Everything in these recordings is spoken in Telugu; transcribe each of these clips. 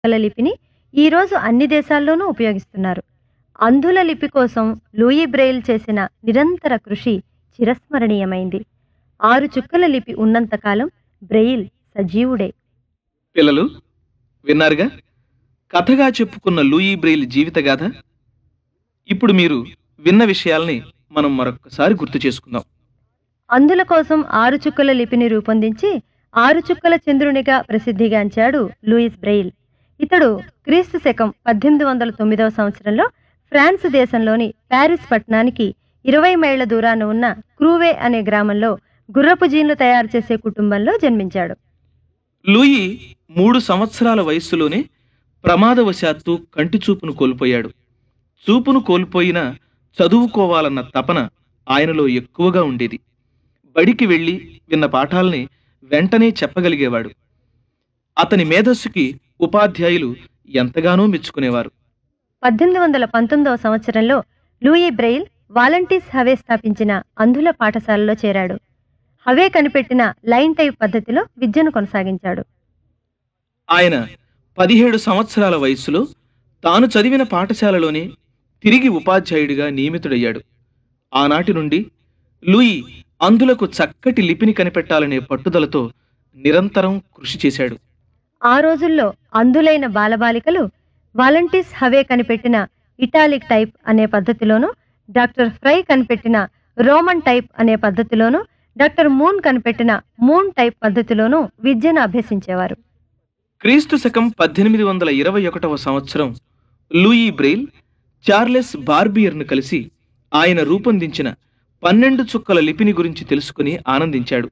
చుక్కల లిపిని ఈరోజు అన్ని దేశాల్లోనూ ఉపయోగిస్తున్నారు అంధుల లిపి కోసం లూయి బ్రెయిల్ చేసిన నిరంతర కృషి చిరస్మరణీయమైంది ఆరు చుక్కల లిపి ఉన్నంతకాలం బ్రెయిల్ సజీవుడే పిల్లలు విన్నారుగా కథగా చెప్పుకున్న లూయి బ్రెయిల్ జీవితగాథ ఇప్పుడు మీరు విన్న విషయాల్ని మనం మరొక్కసారి గుర్తు చేసుకుందాం అంధుల కోసం ఆరు చుక్కల లిపిని రూపొందించి ఆరు చుక్కల చంద్రునిగా ప్రసిద్ధిగాంచాడు లూయిస్ బ్రెయిల్ ఇతడు క్రీస్తు శకం పద్దెనిమిది వందల తొమ్మిదవ సంవత్సరంలో ఫ్రాన్స్ దేశంలోని ప్యారిస్ పట్టణానికి ఇరవై మైళ్ల దూరాన ఉన్న క్రూవే అనే గ్రామంలో గుర్రపు జీన్లు తయారు చేసే కుటుంబంలో జన్మించాడు లూయి మూడు సంవత్సరాల వయస్సులోనే ప్రమాదవశాత్తు కంటి చూపును కోల్పోయాడు చూపును కోల్పోయిన చదువుకోవాలన్న తపన ఆయనలో ఎక్కువగా ఉండేది బడికి వెళ్ళి విన్న పాఠాల్ని వెంటనే చెప్పగలిగేవాడు అతని మేధస్సుకి ఉపాధ్యాయులు ఎంతగానో మెచ్చుకునేవారు పద్దెనిమిది వందల పంతొమ్మిదవ సంవత్సరంలో లూయి బ్రెయిల్ వాలంటీర్స్ హవే స్థాపించిన అంధుల పాఠశాలలో చేరాడు హవే కనిపెట్టిన లైన్ టైప్ పద్ధతిలో విద్యను కొనసాగించాడు ఆయన పదిహేడు సంవత్సరాల వయస్సులో తాను చదివిన పాఠశాలలోనే తిరిగి ఉపాధ్యాయుడిగా నియమితుడయ్యాడు ఆనాటి నుండి లూయి అందులకు చక్కటి లిపిని కనిపెట్టాలనే పట్టుదలతో నిరంతరం కృషి చేశాడు ఆ రోజుల్లో అంధులైన బాలబాలికలు వాలంటీర్స్ హవే కనిపెట్టిన ఇటాలిక్ టైప్ అనే పద్ధతిలోను డాక్టర్ ఫ్రై కనిపెట్టిన రోమన్ టైప్ అనే పద్ధతిలోను డాక్టర్ మూన్ కనిపెట్టిన మూన్ టైప్ పద్ధతిలోను విద్యను అభ్యసించేవారు క్రీస్తు శకం పద్దెనిమిది వందల ఇరవై ఒకటవ సంవత్సరం లూయి బ్రెయిల్ చార్లెస్ బార్బియర్ను కలిసి ఆయన రూపొందించిన పన్నెండు చుక్కల లిపిని గురించి తెలుసుకుని ఆనందించాడు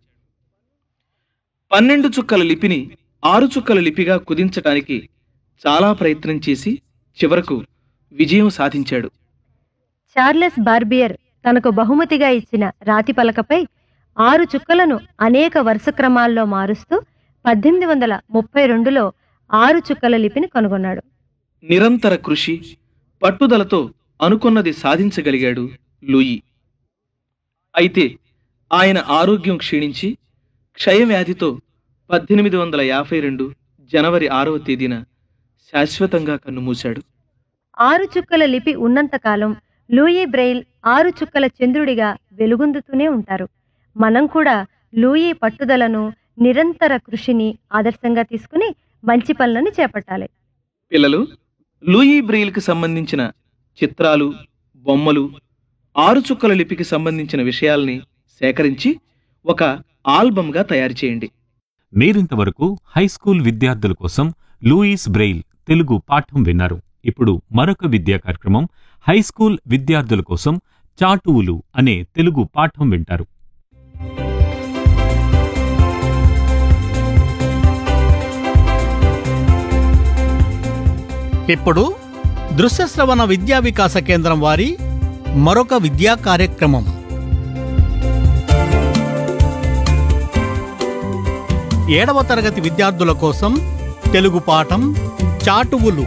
పన్నెండు చుక్కల లిపిని ఆరు చుక్కల లిపిగా కుదించటానికి చాలా ప్రయత్నం చేసి చివరకు విజయం సాధించాడు చార్లెస్ బార్బియర్ తనకు బహుమతిగా ఇచ్చిన రాతి పలకపై ఆరు చుక్కలను అనేక వరుస క్రమాల్లో మారుస్తూ పద్దెనిమిది వందల ముప్పై రెండులో ఆరు చుక్కల లిపిని కనుగొన్నాడు నిరంతర కృషి పట్టుదలతో అనుకున్నది సాధించగలిగాడు లూయి అయితే ఆయన ఆరోగ్యం క్షీణించి క్షయవ్యాధితో పద్దెనిమిది వందల యాభై రెండు జనవరి ఆరవ తేదీన శాశ్వతంగా కన్నుమూశాడు ఆరు చుక్కల లిపి ఉన్నంతకాలం లూయి బ్రెయిల్ ఆరు చుక్కల చంద్రుడిగా వెలుగొందుతూనే ఉంటారు మనం కూడా లూయి పట్టుదలను నిరంతర కృషిని ఆదర్శంగా తీసుకుని మంచి పనులను చేపట్టాలి పిల్లలు లూయి బ్రెయిల్కి సంబంధించిన చిత్రాలు బొమ్మలు ఆరు చుక్కల లిపికి సంబంధించిన విషయాల్ని సేకరించి ఒక ఆల్బమ్గా తయారు చేయండి మీరింతవరకు హైస్కూల్ విద్యార్థుల కోసం లూయిస్ బ్రెయిల్ తెలుగు పాఠం విన్నారు ఇప్పుడు మరొక విద్యా కార్యక్రమం హైస్కూల్ విద్యార్థుల కోసం చాటువులు అనే తెలుగు పాఠం వింటారు ఇప్పుడు దృశ్యశ్రవణ విద్యా వికాస కేంద్రం వారి మరొక విద్యా కార్యక్రమం ఏడవ తరగతి విద్యార్థుల కోసం తెలుగు పాఠం చాటువులు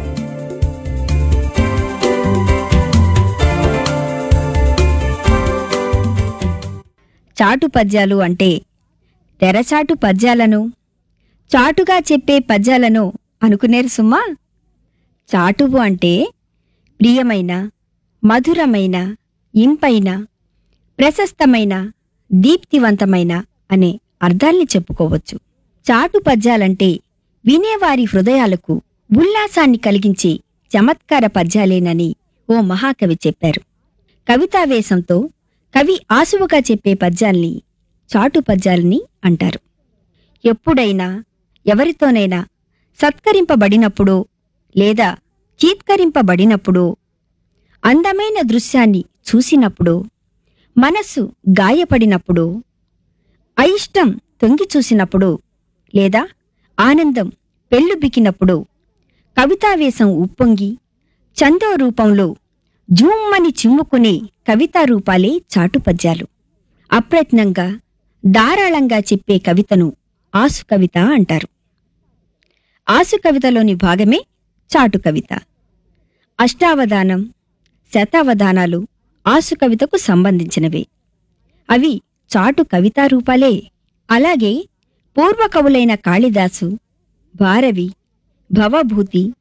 చాటు పద్యాలు అంటే తెరచాటు పద్యాలను చాటుగా చెప్పే పద్యాలను అనుకునేరు సుమ్మా చాటువు అంటే ప్రియమైన మధురమైన ఇంపైన ప్రశస్తమైన దీప్తివంతమైన అనే అర్థాల్ని చెప్పుకోవచ్చు చాటు పద్యాలంటే వినేవారి హృదయాలకు ఉల్లాసాన్ని కలిగించే చమత్కార పద్యాలేనని ఓ మహాకవి చెప్పారు కవితావేశంతో కవి ఆసువుగా చెప్పే పద్యాల్ని చాటు పద్యాలని అంటారు ఎప్పుడైనా ఎవరితోనైనా సత్కరింపబడినప్పుడు లేదా చీత్కరింపబడినప్పుడు అందమైన దృశ్యాన్ని చూసినప్పుడు మనస్సు గాయపడినప్పుడు అయిష్టం తొంగి చూసినప్పుడు లేదా ఆనందం పెళ్ళుబికినప్పుడు కవితావేశం ఉప్పొంగి చందో రూపంలో జూమ్మని చిమ్ముకునే కవితా రూపాలే చాటు పద్యాలు అప్రయత్నంగా ధారాళంగా చెప్పే కవితను ఆసు కవిత అంటారు ఆసు కవితలోని భాగమే చాటు కవిత అష్టావధానం శతావధానాలు ఆసు కవితకు సంబంధించినవే అవి చాటు కవితా రూపాలే అలాగే పూర్వ కవులైన కాళిదాసు భారవి భవభూతి